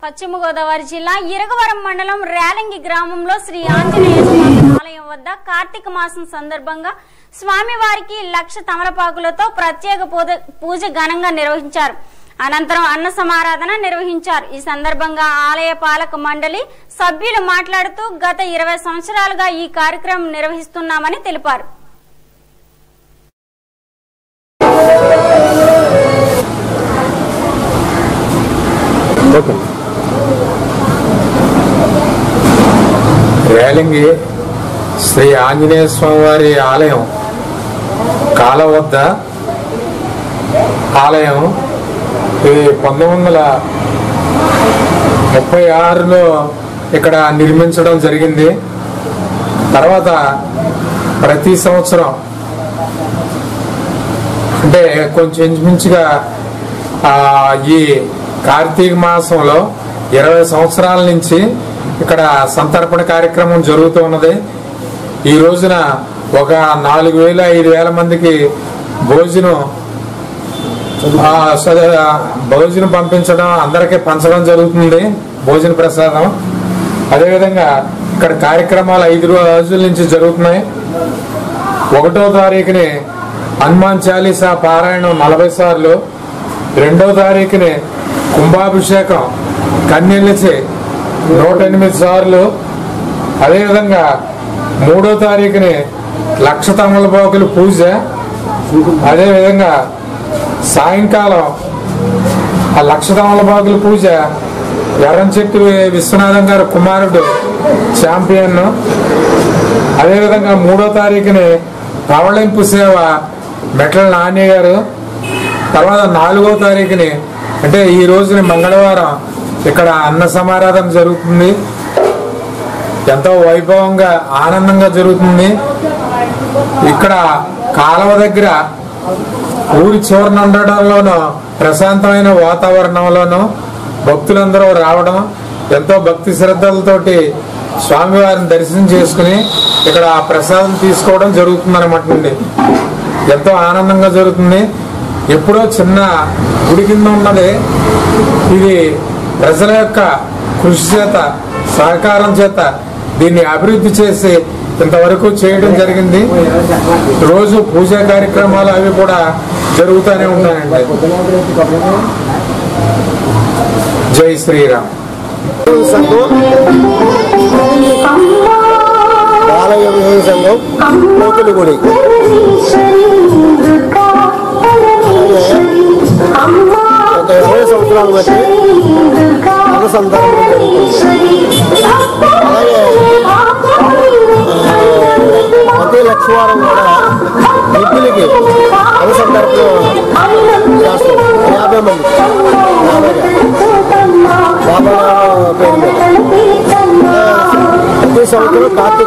పశ్చిమ గోదావరి జిల్లా ఇరగవరం మండలం రేలంగి గ్రామంలో శ్రీ ఆంజనేయ స్వామి ఆలయం వద్ద కార్తీక మాసం సందర్భంగా స్వామివారికి లక్ష తమలపాకులతో ప్రత్యేక పూజ- పూజ ఘనంగా నిర్వహించారు అనంతరం అన్న సమారాధన నిర్వహించారు ఈ సందర్భంగా ఆలయ పాలక మండలి సభ్యులు మాట్లాడుతూ గత ఇరవై సంవత్సరాలుగా ఈ కార్యక్రమం నిర్వహిస్తున్నామని తెలిపారు ఓకే రేలింగి శ్రీ ఆంజనేయ స్వామి వారి ఆలయం కాల వద్ద ఆలయం ఇది పంతొమ్మిది వందల ముప్పై ఆరులో ఇక్కడ నిర్మించడం జరిగింది తర్వాత ప్రతి సంవత్సరం అంటే కొంచెం ఇంచుమించుగా ఆ, ఈ కార్తీక మాసంలో ఇరవై సంవత్సరాల నుంచి ఇక్కడ సంతర్పణ కార్యక్రమం జరుగుతూ ఉన్నది ఈ రోజున ఒక నాలుగు వేల ఐదు వేల మందికి భోజనం ఆ, స- భోజనం పంపించడం అందరికీ పంచడం జరుగుతుంది భోజన ప్రసాదం అదేవిధంగా ఇక్కడ కార్యక్రమాలు ఐదు రోజుల నుంచి జరుగుతున్నాయి ఒకటో తారీఖుని హనుమాన్ చాలీసా పారాయణం నలభై సార్లు రెండో తారీఖుని కుంభాభిషేకం కన్నెలిచి నూట ఎనిమిది సార్లు అదేవిధంగా మూడో తారీఖుని లక్ష తమలపాకులు పూజ అదేవిధంగా సాయంకాలం ఆ లక్ష తమలపాకుల పూజ ఎర్రంచెట్టు విశ్వనాథం గారి కుమారుడు ఛాంపియన్ అదేవిధంగా మూడో తారీఖుని పవళింపు సేవ మెట్ల నాని గారు తర్వాత నాలుగో తారీఖుని అంటే ఈ రోజుని మంగళవారం ఇక్కడ అన్న సమారాధన జరుగుతుంది ఎంతో వైభవంగా ఆనందంగా జరుగుతుంది ఇక్కడ కాలువ దగ్గర ఊరి చివరన ఉండడంలోనూ ప్రశాంతమైన వాతావరణంలోనూ భక్తులందరూ రావడం ఎంతో భక్తి శ్రద్ధలతోటి స్వామివారిని దర్శనం చేసుకుని ఇక్కడ ఆ ప్రసాదం తీసుకోవడం జరుగుతుంది అనమాట అండి ఎంతో ఆనందంగా జరుగుతుంది ఎప్పుడో చిన్న గుడి కింద ఉన్నది ఇది ప్రజల యొక్క కృషి చేత సహకారం చేత దీన్ని అభివృద్ధి చేసి ఇంతవరకు చేయడం జరిగింది రోజు పూజా కార్యక్రమాలు అవి కూడా జరుగుతూనే ఉన్నాయండి జై శ్రీరామ్ సంఘం బాలయ్య వినోద సంఘం పోతులగుడి ఒక ఇరవై సంవత్సరాలు బట్టి అనుసంధానం జరుగుతుంది అలాగే ప్రతి లక్షవారం కూడా నిధులకి అనుసంధానం చేస్తాం యాభై మంది యాభైగా బాబా పేరు మీద ప్రతి సంవత్సరం కార్తీక